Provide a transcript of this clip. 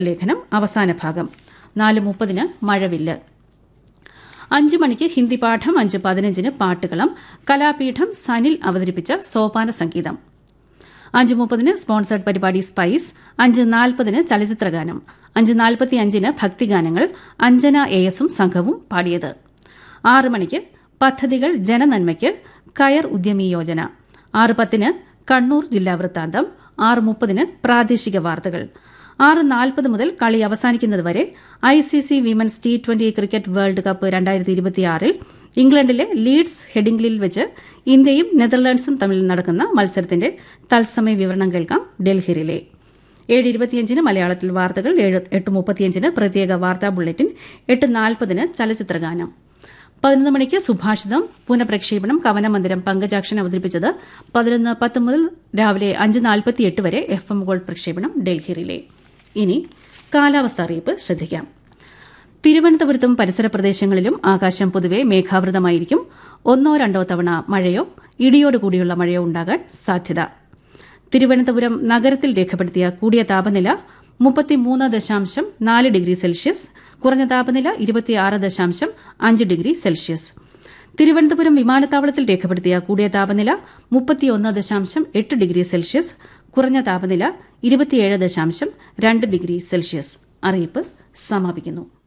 ലേഖനം അവസാന ഭാഗം നാല് മുപ്പതിന് മഴവില്ല് അഞ്ചു മണിക്ക് ഹിന്ദി പാഠം അഞ്ച് പതിനഞ്ചിന് പാട്ടുകളം കലാപീഠം സനിൽ അവതരിപ്പിച്ച സോപാന സംഗീതം അഞ്ച് മുപ്പതിന് സ്പോൺസേഡ് പരിപാടി സ്പൈസ് അഞ്ച് നാൽപ്പതിന് ചലച്ചിത്രഗാനം അഞ്ച് നാൽപ്പത്തി അഞ്ചിന് ഭക്തിഗാനങ്ങൾ അഞ്ജന എ എസും സംഘവും പാടിയത് ആറ് മണിക്ക് പദ്ധതികൾ ജനനന്മയ്ക്ക് കയർ ഉദ്യമി യോജന ആറ് പത്തിന് കണ്ണൂർ ജില്ലാ വൃത്താന്തം ആറ് മുപ്പതിന് പ്രാദേശിക വാർത്തകൾ ആറ് നാൽപ്പത് മുതൽ കളി അവസാനിക്കുന്നതുവരെ I C C women's T twenty cricket world cup രണ്ടായിരത്തി ഇരുപത്തിയാറിൽ ഇംഗ്ലണ്ടിലെ ലീഡ്സ് ഹെഡിംഗ്ലിൽ വെച്ച് ഇന്ത്യയും നെതർലാൻഡ്സും തമ്മിൽ നടക്കുന്ന മത്സരത്തിന്റെ തത്സമയ വിവരണം കേൾക്കാം ഡൽഹിയിലെ ഏഴ് ഇരുപത്തിയഞ്ചിന് മലയാളത്തിൽ വാർത്തകൾ ഏഴ് എട്ട് മുപ്പത്തിയഞ്ചിന് പ്രത്യേക വാർത്താ ബുള്ളറ്റിൻ എട്ട് നാൽപ്പതിന് ചലച്ചിത്രഗാനം പതിനൊന്ന് മണിക്ക് സുഭാഷിതം പുനഃപ്രക്ഷേപണം കവനമന്ദിരം പങ്കജാക്ഷൻ അവതരിപ്പിച്ചത് പതിനൊന്ന് പത്ത് മുതൽ രാവിലെ അഞ്ച് നാൽപ്പത്തിയെട്ട് വരെ എഫ് എം ഗോൾഡ് പ്രക്ഷേപണം ഡൽഹിയിലെ ഇനി കാലാവസ്ഥ അറിയിപ്പ് ശ്രദ്ധിക്കാം തിരുവനന്തപുരത്തും പരിസര പ്രദേശങ്ങളിലും ആകാശം പൊതുവെ മേഘാവൃതമായിരിക്കും ഒന്നോ രണ്ടോ തവണ മഴയോ ഇടിയോടുകൂടിയുള്ള മഴയോ ഉണ്ടാകാൻ സാധ്യത തിരുവനന്തപുരം നഗരത്തിൽ രേഖപ്പെടുത്തിയ കൂടിയ താപനില മുപ്പത്തിമൂന്ന് ദശാംശം നാല് ഡിഗ്രി സെൽഷ്യസ് കുറഞ്ഞ താപനില ഇരുപത്തിയാറ് ദശാംശം അഞ്ച് ഡിഗ്രി സെൽഷ്യസ് തിരുവനന്തപുരം വിമാനത്താവളത്തിൽ രേഖപ്പെടുത്തിയ കൂടിയ താപനില മുപ്പത്തിയൊന്ന് ദശാംശം എട്ട് ഡിഗ്രി സെൽഷ്യസ് കുറഞ്ഞ താപനില ഇരുപത്തിയേഴ് ദശാംശം രണ്ട് ഡിഗ്രി സെൽഷ്യസ് അറിയിപ്പ് സമാപിക്കുന്നു